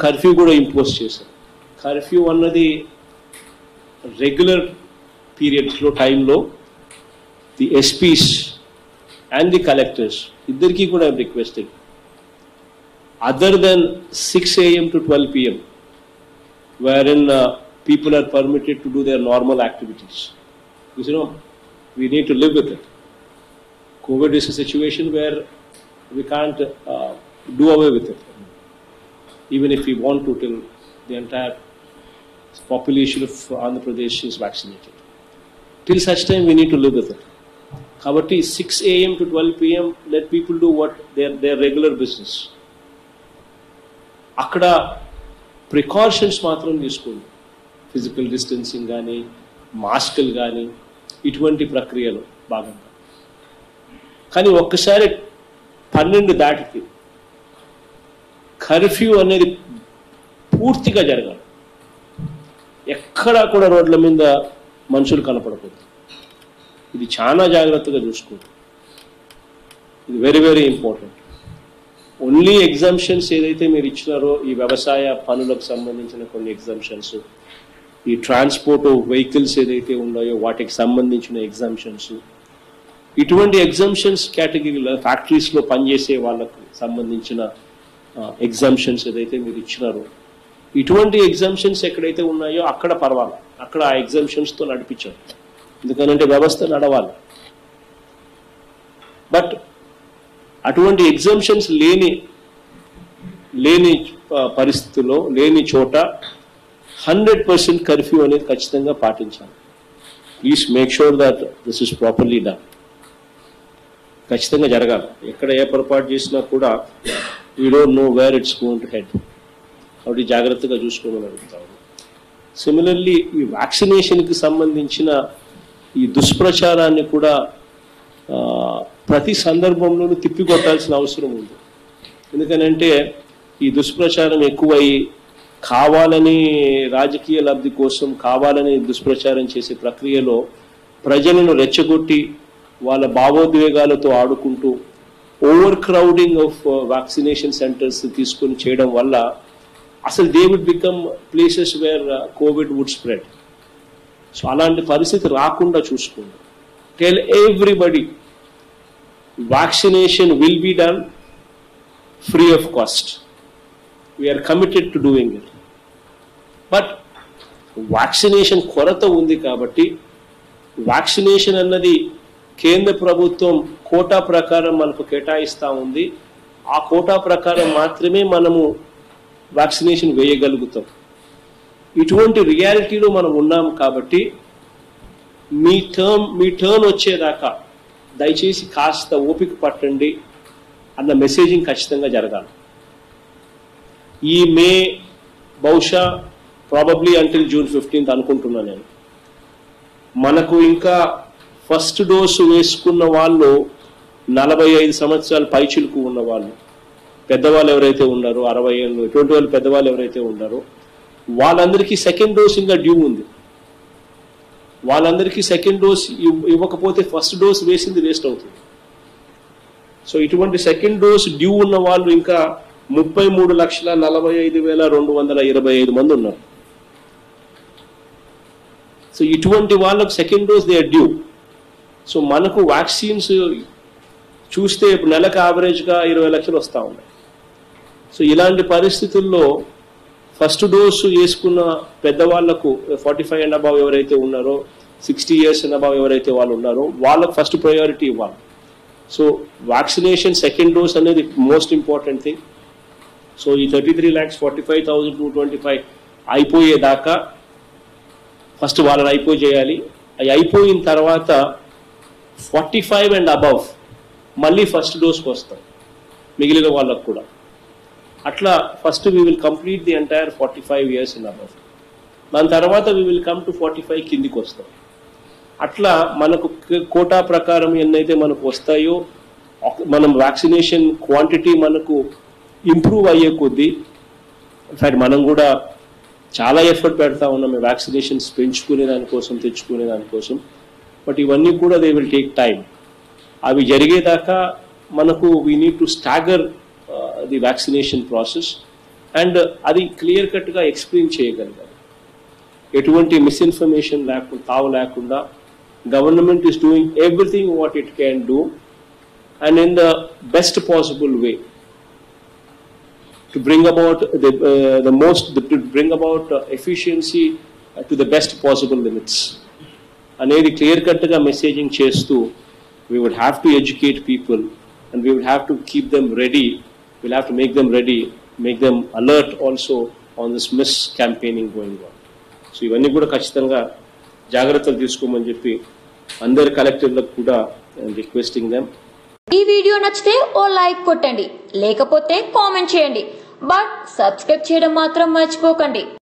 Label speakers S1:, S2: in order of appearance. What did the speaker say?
S1: Curfew కూడా impose చేశారు curfew అన్నది రెగ్యులర్ పీరియడ్స్లో టైంలో the SPs and the collectors ఇద్దరికీ కూడా requested other than six AM to twelve PM wherein uh, people are permitted to do their normal activities. Because you know, we need to live with it. COVID is a situation where we can't uh, do away with it. Even if we want to, till the entire population of Andhra Pradesh is vaccinated. Till such time, we need to live with it. కాబట్టి six AM to twelve PM let people do what their their regular business అక్కడ precautions మాత్రం తీసుకోండి physical distancing కానీ మాస్కులు కానీ ఇటువంటి ప్రక్రియలో భాగంగా కానీ ఒక్కసారి పన్నెండు దాటికి కర్ఫ్యూ అనేది పూర్తిగా జరగాలి ఎక్కడా కూడా రోడ్ల మీద మనుషులు కనపడకూడదు ఇది చాలా జాగ్రత్తగా చూసుకోండి ఇది very very important only exemptions ఏదైతే మీరు ఇచ్చినారో ఈ వ్యవసాయ పనులకు సంబంధించిన కొన్ని ఎగ్జామ్షన్స్ ఈ ట్రాన్స్పోర్ట్ వెహికల్స్ ఏదైతే ఉన్నాయో వాటికి సంబంధించిన ఎగ్జామ్షన్స్ ఇటువంటి ఎగ్జామ్షన్స్ కేటగిరీలో ఫ్యాక్టరీస్లో పనిచేసే వాళ్ళకు సంబంధించిన ఎగ్జామ్షన్స్ ఏదైతే మీరు ఇచ్చినారో ఇటువంటి ఎగ్జామ్షన్స్ ఎక్కడైతే ఉన్నాయో అక్కడ పర్వాలి అక్కడ ఆ ఎగ్జామ్షన్స్తో నడిపించారు ఎందుకనంటే వ్యవస్థ నడవాలి బట్ అటువంటి ఎగ్జామ్షన్స్ లేని లేని ఆ, పరిస్థితుల్లో లేని చోట హండ్రెడ్ పర్సెంట్ కర్ఫ్యూ అనేది ఖచ్చితంగా పాటించాలి please make sure that this is properly done ఖచ్చితంగా జరగాలి ఎక్కడ ఏ పొరపాటు చేసినా కూడా you don't know where it's going to head కాబట్టి జాగ్రత్తగా చూసుకోమని అడుగుతాను సిమిలర్లీ ఈ వ్యాక్సినేషన్కి సంబంధించిన ఈ దుష్ప్రచారాన్ని కూడా ఆ, ప్రతి సందర్భంలోనూ తిప్పికొట్టాల్సిన అవసరం ఉంది ఎందుకనంటే ఈ దుష్ప్రచారం ఎక్కువై కావాలని రాజకీయ లబ్ధి కోసం కావాలని దుష్ప్రచారం చేసే ప్రక్రియలో ప్రజలను రెచ్చగొట్టి వాళ్ళ భావోద్వేగాలతో ఆడుకుంటూ overcrowding of vaccination centres తీసుకొని చేయడం వల్ల అసలు they would become places where COVID would spread so అలాంటి పరిస్థితి రాకుండా చూసుకోండి tell everybody vaccination will be done free of cost we are committed to doing it but vaccination కొరత ఉంది కాబట్టి వ్యాక్సినేషన్ అన్నది కేంద్ర ప్రభుత్వం కోటా ప్రకారం మనకు కేటాయిస్తూ ఉంది ఆ కోటా ప్రకారం మాత్రమే మనము వ్యాక్సినేషన్ వేయగలుగుతాం ఇటువంటి రియాలిటీలో మనం ఉన్నాం కాబట్టి మీ టర్మ్ మీ టర్న్ వచ్చేదాకా దయచేసి కాస్త ఓపిక పట్టండి అన్న మెసేజింగ్ ఖచ్చితంగా జరగాలి ఈ మే బహుశా ప్రాబబ్లీ అంటిల్ జూన్ ఫిఫ్టీన్త్ అనుకుంటున్నా నేను మనకు ఇంకా ఫస్ట్ డోసు వేసుకున్న వాళ్ళు నలభై ఐదు సంవత్సరాల పైచిలుకు ఉన్న వాళ్ళు పెద్దవాళ్ళు ఎవరైతే ఉన్నారో అరవై ఏళ్ళు ఇటువంటి వాళ్ళు పెద్దవాళ్ళు ఎవరైతే ఉన్నారో వాళ్ళందరికీ సెకండ్ డోస్ ఇంకా డ్యూ ఉంది వాళ్ళందరికీ సెకండ్ డోస్ ఇవ్- ఇవ్వకపోతే ఫస్ట్ డోస్ వేసింది వేస్ట్ అవుతుంది సో ఇటువంటి సెకండ్ డోస్ డ్యూ ఉన్న వాళ్ళు ఇంకా ముప్పై మూడు లక్షల నలభై ఐదు వేల రెండు వందల ఇరవై ఐదు మంది ఉన్నారు సో ఇటువంటి వాళ్ళకు second dose they due so మనకు వ్యాక్సిన్స్ చూస్తే ఇప్పుడు నెలకు యావరేజ్గా ఇరవై లక్షలు వస్తూ ఉన్నాయి సో ఇలాంటి పరిస్థితుల్లో ఫస్ట్ డోసు వేసుకున్న పెద్దవాళ్లకు ఫార్టీ ఫైవ్ అండ్ అబౌవ్ ఎవరైతే ఉన్నారో సిక్స్టీ ఇయర్స్ అండ్ అబౌవ్ ఎవరైతే వాళ్ళు ఉన్నారో వాళ్ళకు ఫస్ట్ ప్రయారిటీ ఇవ్వాలి సో వ్యాక్సినేషన్ సెకండ్ డోస్ అనేది మోస్ట్ ఇంపార్టెంట్ థింగ్ సో ఈ thirty three lakhs forty five thousand two twenty five అయిపోయేదాకా ఫస్ట్ వాళ్ళని అయిపోయి చేయాలి అవి అయిపోయిన తర్వాత ఫార్టీ ఫైవ్ అండ్ అబవ్ మళ్ళీ ఫస్ట్ డోస్కి వస్తాం మిగిలిన వాళ్ళకు కూడా అట్లా first we will complete the entire forty five years in above దాని తర్వాత we will come to forty five కిందికి వస్తాం అట్లా మనకు క- కోటా ప్రకారం ఎన్నైతే మనకు వస్తాయో ఒక- మనం వ్యాక్సినేషన్ క్వాంటిటీ మనకు ఇంప్రూవ్ అయ్యే కొద్దీ ఇన్ఫాక్ట్ మనం కూడా చాలా ఎఫర్ట్ పెడతా ఉన్నాం వ్యాక్సినేషన్స్ పెంచుకునే దానికోసం తెచ్చుకునే దానికోసం బట్ ఇవన్నీ కూడా దే విల్ టేక్ టైం అవి జరిగేదాకా మనకు we need to stagger the vaccination process and అది క్లియర్ కట్గా ఎక్స్ప్లెయిన్ చేయగలగాలి ఎటువంటి మిస్ఇన్ఫర్మేషన్ లేకుండా తావు లేకుండా government is doing everything what it can do and in the best possible way to bring about the, uh, the most, to bring about uh, efficiency uh, to the best possible limits. అనేది clear కట్గా messaging చేస్తూ we would have to educate people and we would have to keep them ready will have to make them ready make them alert also on this miss campaigning going on so ఇవన్నీ కూడా ఖచ్చితంగా జాగ్రత్తలు తీసుకోమని చెప్పి అందరి కలెక్టర్లకు కూడా requesting them
S2: ఈ వీడియో నచ్చితే ఓ లైక్ కొట్టండి లేకపోతే కామెంట్ చేయండి బట్ సబ్స్క్రైబ్ చేయడం మాత్రం మర్చిపోకండి